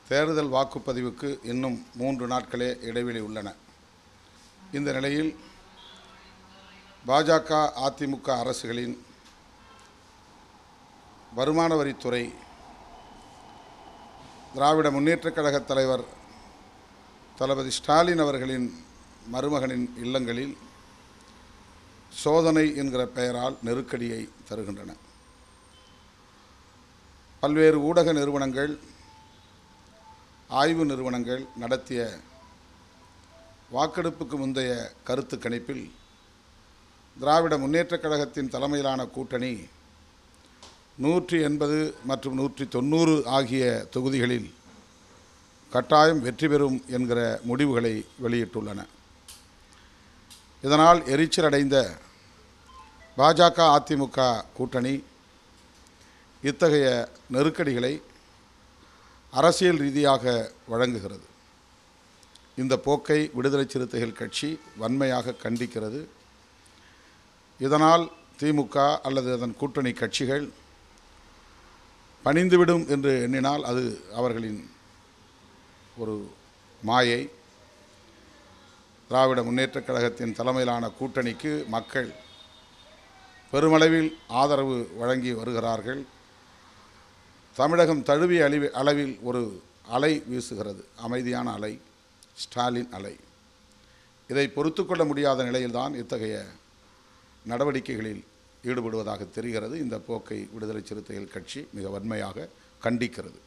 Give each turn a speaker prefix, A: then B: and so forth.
A: தேர்தல் வாக்குப்பதிவுக்கு இன்னும் மூன்று நாட்களே இடைவெளி உள்ளன இந்த நிலையில் பாஜக அதிமுக அரசுகளின் வருமான வரித்துறை திராவிட முன்னேற்றக் கழகத் தலைவர் தளபதி ஸ்டாலின் அவர்களின் மருமகனின் இல்லங்களில் சோதனை என்கிற பெயரால் நெருக்கடியை தருகின்றன பல்வேறு ஊடக நிறுவனங்கள் ஆய்வு நிறுவனங்கள் நடத்திய வாக்கெடுப்புக்கு முந்தைய கருத்து கணிப்பில் திராவிட முன்னேற்றக் கழகத்தின் தலைமையிலான கூட்டணி நூற்றி எண்பது மற்றும் நூற்றி தொண்ணூறு ஆகிய தொகுதிகளில் கட்டாயம் வெற்றி பெறும் என்கிற முடிவுகளை வெளியிட்டுள்ளன இதனால் எரிச்சல் அடைந்த பாஜக அதிமுக கூட்டணி இத்தகைய நெருக்கடிகளை அரசியல் ரீதியாக வழங்குகிறது இந்த போக்கை விடுதலை சிறுத்தைகள் கட்சி வன்மையாக கண்டிக்கிறது இதனால் திமுக அல்லது அதன் கூட்டணி கட்சிகள் பணிந்துவிடும் என்று எண்ணினால் அது அவர்களின் ஒரு மாயை திராவிட முன்னேற்றக் கழகத்தின் தலைமையிலான கூட்டணிக்கு மக்கள் பெருமளவில் ஆதரவு வழங்கி வருகிறார்கள் தமிழகம் தழுவிய அளவி அளவில் ஒரு அலை வீசுகிறது அமைதியான அலை ஸ்டாலின் அலை இதை பொறுத்து கொள்ள முடியாத நிலையில்தான் இத்தகைய நடவடிக்கைகளில் ஈடுபடுவதாக தெரிகிறது இந்த போக்கை விடுதலை சிறுத்தைகள் கட்சி மிக வன்மையாக கண்டிக்கிறது